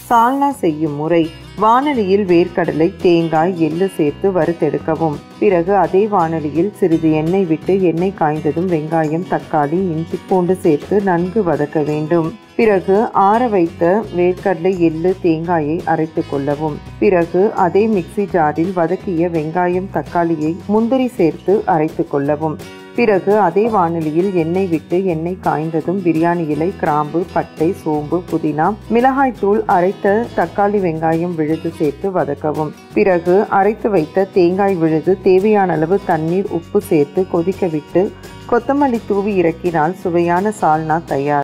சால்னா செய்யும் முறை வானலியில் வேர்க்கடலை தேங்காய் எள்ளு சேர்த்து வறுத்தெடுக்கவும் பிறகு அதே வானலியில் சிறிது எண்ணெய் விட்டு எண்ணெய் காய்ந்ததும் வெங்காயம் தக்காளி இஞ்சி பூண்டு சேர்த்து நன்கு வதக்க வேண்டும் பிறகு ஆற வைத்த வேர்க்கடலை எள்ளு தேங்காயை அரைத்து கொள்ளவும் பிறகு அதே மிக்ஸி ஜாரில் வதக்கிய வெங்காயம் தக்காளியை முந்திரி சேர்த்து அரைத்து கொள்ளவும் பிறகு அதே வானலியில் எண்ணெய் விட்டு எண்ணெய் காய்ந்ததும் பிரியாணி இலை கிராம்பு பட்டை சோம்பு புதினா மிளகாய்த்தூள் அரைத்த தக்காளி வெங்காயம் விழுது சேர்த்து வதக்கவும் பிறகு அரைத்து வைத்த தேங்காய் விழுது தேவையான அளவு தண்ணீர் உப்பு சேர்த்து கொதிக்க விட்டு கொத்தமல்லி தூவி இறக்கினால் சுவையான சால்னா தயார்